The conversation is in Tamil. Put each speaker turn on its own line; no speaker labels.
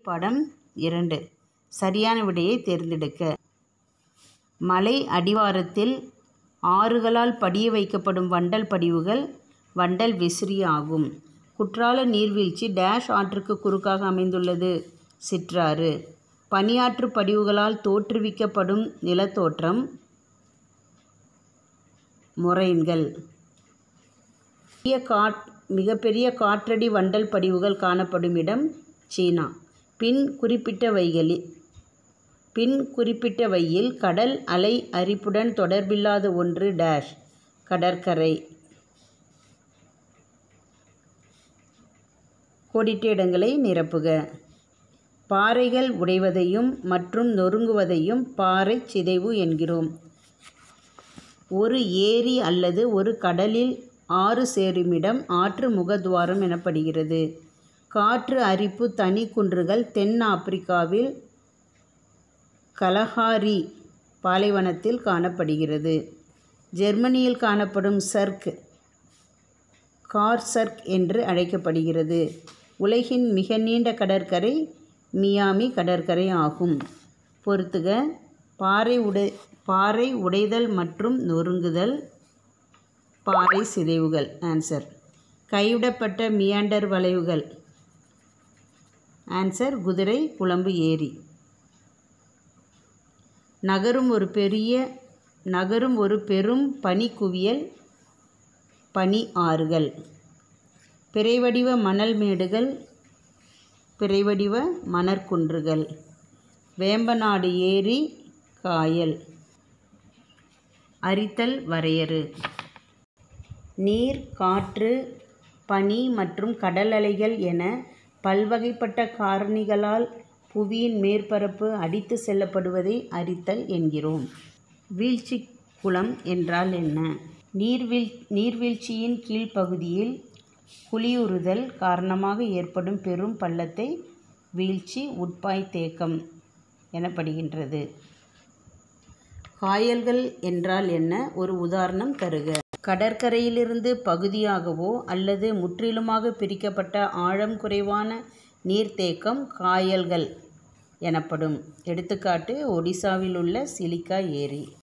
படம் இரண்டு சரியான விடையை தேர்ந்தெடுக்க மலை அடிவாரத்தில் ஆறுகளால் படிய வைக்கப்படும் வண்டல் படிவுகள் வண்டல் விசிறி ஆகும் குற்றால நீர்வீழ்ச்சி டேஷ் ஆற்றுக்கு குறுக்காக அமைந்துள்ளது சிற்றாறு பனியாற்று படிவுகளால் தோற்றுவிக்கப்படும் நிலத்தோற்றம் மொரைன்கள் பெரிய காட் மிகப்பெரிய காற்றடி வண்டல் படிவுகள் காணப்படும் இடம் சீனா பின் குறிப்பிட்ட வைகளில் பின் குறிப்பிட்ட வையில் கடல் அலை அரிப்புடன் தொடர்பில்லாத ஒன்று டேஷ் கடற்கரை கோடிட்ட இடங்களை நிரப்புக பாறைகள் உடைவதையும் மற்றும் நொறுங்குவதையும் பாறை சிதைவு என்கிறோம் ஒரு ஏரி அல்லது ஒரு கடலில் ஆறு சேருமிடம் ஆற்று முகத்துவாரம் எனப்படுகிறது காற்று அரிப்பு தனி குன்றுகள் தென் ஆப்பிரிக்காவில் கலஹாரி பாலைவனத்தில் காணப்படுகிறது ஜெர்மனியில் காணப்படும் சர்க் கார்சர்க் என்று அழைக்கப்படுகிறது உலகின் மிக நீண்ட கடற்கரை மியாமி கடற்கரை ஆகும் பொறுத்துக பாறை உடை பாறை உடைதல் மற்றும் நொறுங்குதல் பாறை சிதைவுகள் ஆன்சர் கைவிடப்பட்ட மியாண்டர் வளைவுகள் ஆன்சர் குதிரை குழம்பு ஏரி நகரும் ஒரு பெரிய நகரும் ஒரு பெரும் பனிக்குவியல் பனி ஆறுகள் பிறைவடிவ மணல் மேடுகள் பிறைவடிவ மணற்குன்றுகள் வேம்பநாடு ஏரி காயல் அரித்தல் வரையறு நீர் காற்று பனி மற்றும் கடல் அலைகள் என பல்வகைப்பட்ட காரணிகளால் புவியின் மேற்பரப்பு அடித்து செல்லப்படுவதை அரித்தல் என்கிறோம் வீழ்ச்சி குளம் என்றால் என்ன நீர்வீழ் நீர்வீழ்ச்சியின் கீழ்ப்பகுதியில் குழியுறுதல் காரணமாக ஏற்படும் பெரும் பள்ளத்தை வீழ்ச்சி உட்பாய் தேக்கம் எனப்படுகின்றது காயல்கள் என்றால் என்ன ஒரு உதாரணம் தருக கடற்கரையிலிருந்து பகுதியாகவோ அல்லது முற்றிலுமாக பிரிக்கப்பட்ட ஆழம் குறைவான நீர்த்தேக்கம் காயல்கள் எனப்படும் எடுத்துக்காட்டு ஒடிசாவில் உள்ள சிலிக்கா ஏரி